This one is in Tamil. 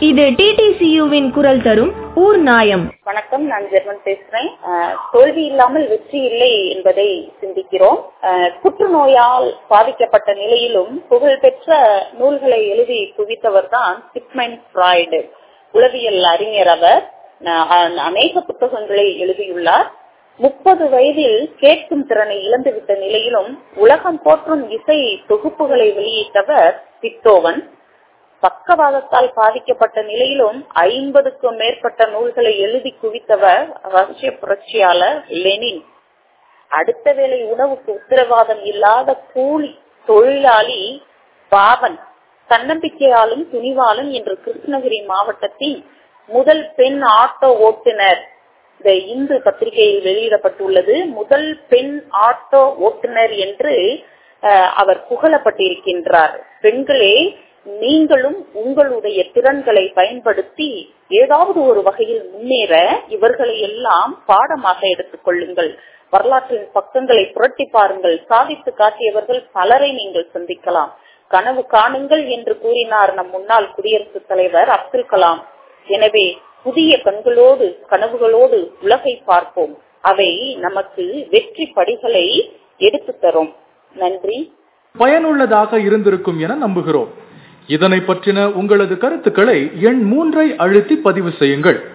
இது டிடிசியுவின் குரல் தரும் ஊர் நாயம் வணக்கம் நான் ஜெர்மன் பேசுறேன் அஹ், தோல்வி இல்லாமல் வெற்றி இல்லை என்பதை சிந்திக்கிறோம் அஹ், புற்றுநோயால் பாதிக்கப்பட்ட நிலையிலும் புகழ்பெற்ற நூல்களை எழுதி குவித்தவர் தான் சிக்மெண்ட் ஃப்ராய்டு உளவியல் அறிஞர் அவர் அஹ், அநேக புத்தகங்களை எழுதியுள்ளார் முப்பது வயதில் கேட்கும் திறனை இழந்துவிட்ட நிலையிலும் உலகம் போற்றும் இசை தொகுப்புகளை வெளியிட்டவர் பித்தோவன் பக்கவாதத்தால் பாதிக்கப்பட்ட நிலையிலும் ஐம்பதுக்கும் மேற்பட்ட நூல்களை எழுதி குவித்தவர் ரஷ்ய புரட்சியாளர் லெனின் அடுத்த வேளை உணவுக்கு உத்தரவாதம் இல்லாத கூலி தொழிலாளி பாவன் தன்னம்பிக்கையாலும் துணிவாலும் என்று கிருஷ்ணகிரி மாவட்டத்தின் முதல் பெண் ஆட்டோ ஓட்டுநர் இந்த இந்து பத்திரிகையில் வெளியிடப்பட்டுள்ளது முதல் பெண் ஆட்டோ ஓட்டுநர் என்று அஹ், அவர் புகழப்பட்டிருக்கின்றார் பெண்களே நீங்களும் உங்களுடைய திறன்களை பயன்படுத்தி ஏதாவது ஒரு வகையில் முன்னேற இவர்களை எல்லாம் பாடமாக எடுத்துக் கொள்ளுங்கள் வரலாற்றின் பக்கங்களை புரட்டி பாருங்கள் சாதித்து காட்டியவர்கள் பலரை நீங்கள் சந்திக்கலாம் கனவு காணுங்கள் என்று கூறினார் நம் முன்னாள் குடியரசுத் தலைவர் அப்துல் கலாம் எனவே புதிய கண்களோடு கனவுகளோடு உலகை பார்ப்போம் அவை நமக்கு வெற்றி படிகளை எடுத்து தரும் நன்றி பயனுள்ளதாக இருந்திருக்கும் என நம்புகிறோம் இதனை பற்றின உங்களது கருத்துக்களை எண் மூன்றை அழுத்தி பதிவு செய்யுங்கள்